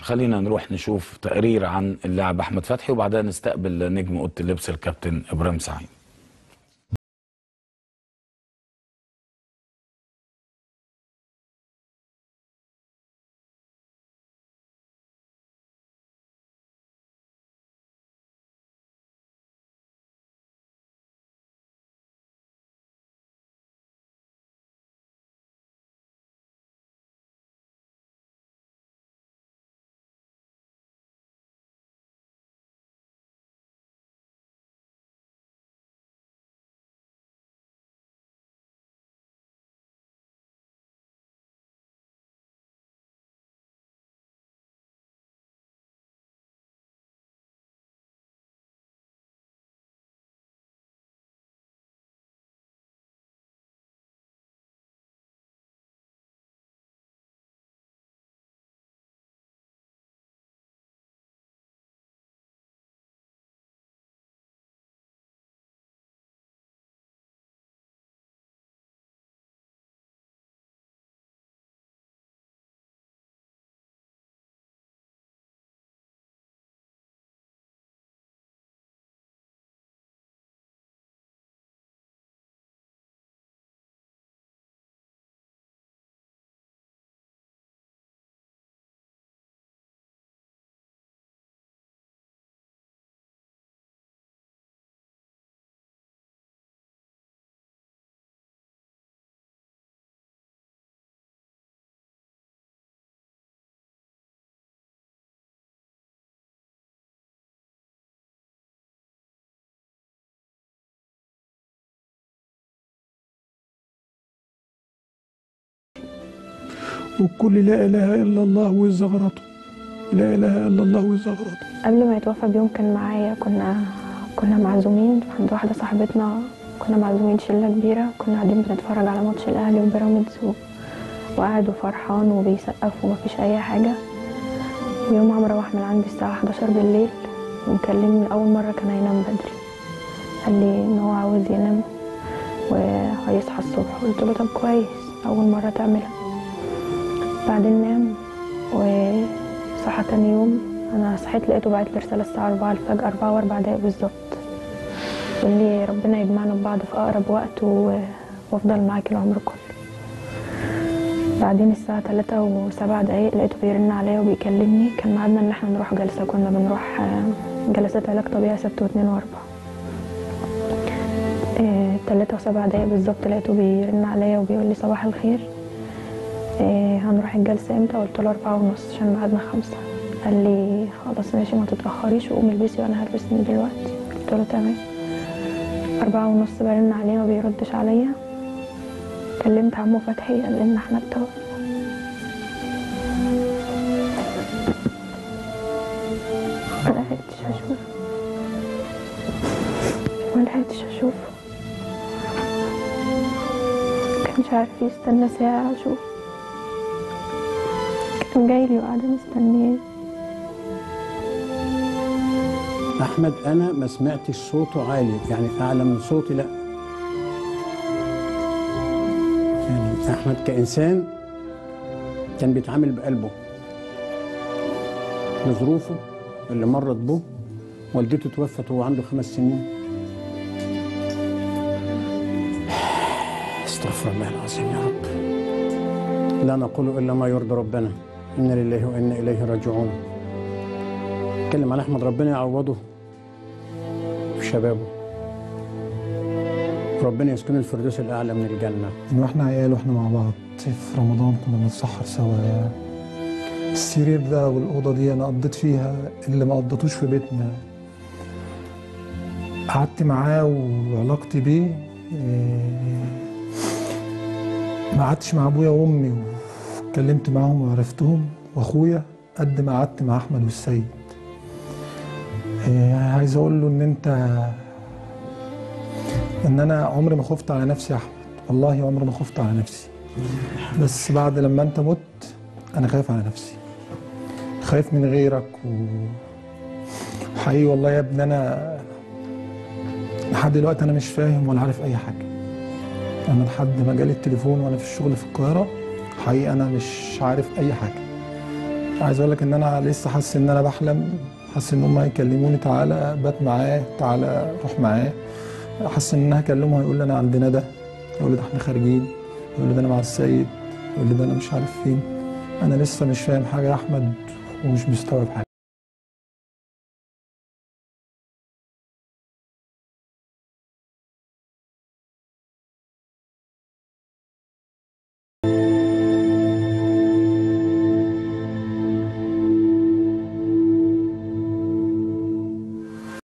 خلينا نروح نشوف تقرير عن اللاعب احمد فتحي وبعدها نستقبل نجم اوضه اللبس الكابتن ابراهيم سعيد وكل لا إله إلا الله وزغرته لا إله إلا الله وزغرته قبل ما يتوفى بيوم كان معايا كنا كنا معزومين عند واحدة صاحبتنا كنا معزومين شلة كبيرة كنا قاعدين بنتفرج على ماتش الأهلي وبيراميدز و... وقاعد وفرحان وبيسقف ومفيش أي حاجة ويوم عم روح من عندي الساعة 11 بالليل ومكلمني أول مرة كان هينام بدري قال لي إن هو عاوز ينام وهيصحى الصبح قلت له طب كويس أول مرة تعملها بعدين نام وصحى تاني يوم انا صحيت لقيته بعت لي رساله الساعه 4 الفجر 4 واربع دقايق بالظبط قال لي ربنا يجمعنا ببعض في اقرب وقت و... وافضل معاك العمر كله بعدين الساعة 3 وسبع دقايق لقيته بيرن عليا وبيكلمني كان ميعادنا ان احنا نروح جلسة كنا بنروح آه، جلسات علاج طبيعي سبت واثنين واربع آه، تلاتة وسبع دقايق بالظبط لقيته بيرن عليا وبيقول لي صباح الخير إيه هنروح الجلسة امتى قلت له أربعة ونص عشان ميعادنا خمسة قال لي خلاص ماشي ما تتأخريش وقومي البسي وأنا هلبس من دلوقتي قلت له تمام أربعة ونص برن عليه ما بيردش عليا كلمت عمو فتحي قال لي إن أحمد توفى ما لحقتش أشوفه ما لحقتش أشوفه كانش عارف يستنى ساعة أشوفه كان جاي لي وقاعدة مستنياه احمد انا ما سمعتش صوته عالي يعني اعلى من صوتي لا يعني احمد كانسان كان بيتعامل بقلبه لظروفه اللي مرت به والدته توفت وهو عنده خمس سنين استغفر الله العظيم يا رب لا نقول الا ما يرضي ربنا انا لله وانا اليه راجعون اتكلم على احمد ربنا يعوضه في شبابه ربنا يسكن الفردوس الاعلى من الجنه من واحنا عيال واحنا مع بعض في رمضان كنا بنتسحر سوا السرير ده والأوضة دي أنا قضيت فيها اللي ما قضيتوش في بيتنا قعدت معاه وعلاقتي بيه إيه، ما قعدتش مع أبويا وأمي واتكلمت معاهم وعرفتهم وأخويا قد ما قعدت مع أحمد والسيد إيه، عايز أقول له إن أنت إن أنا عمري ما خفت على نفسي يا أحمد والله عمري ما خفت على نفسي بس بعد لما أنت مت أنا خايف على نفسي خايف من غيرك و... حقيقي والله يا ابني أنا لحد دلوقتي أنا مش فاهم ولا عارف أي حاجة أنا لحد ما جالي التليفون وأنا في الشغل في القاهرة حقيقي أنا مش عارف أي حاجة عايز اقول لك ان انا لسه حاسس ان انا بحلم حاسس ان هم هيكلموني تعالى بات معاه تعالى روح معاه حاسس ان انا هكلمه هيقول لي انا عند ندى يقول لي ده احنا خارجين يقول لي ده انا مع السيد يقول لي ده انا مش عارف فين انا لسه مش فاهم حاجه يا احمد ومش مستوعب حاجه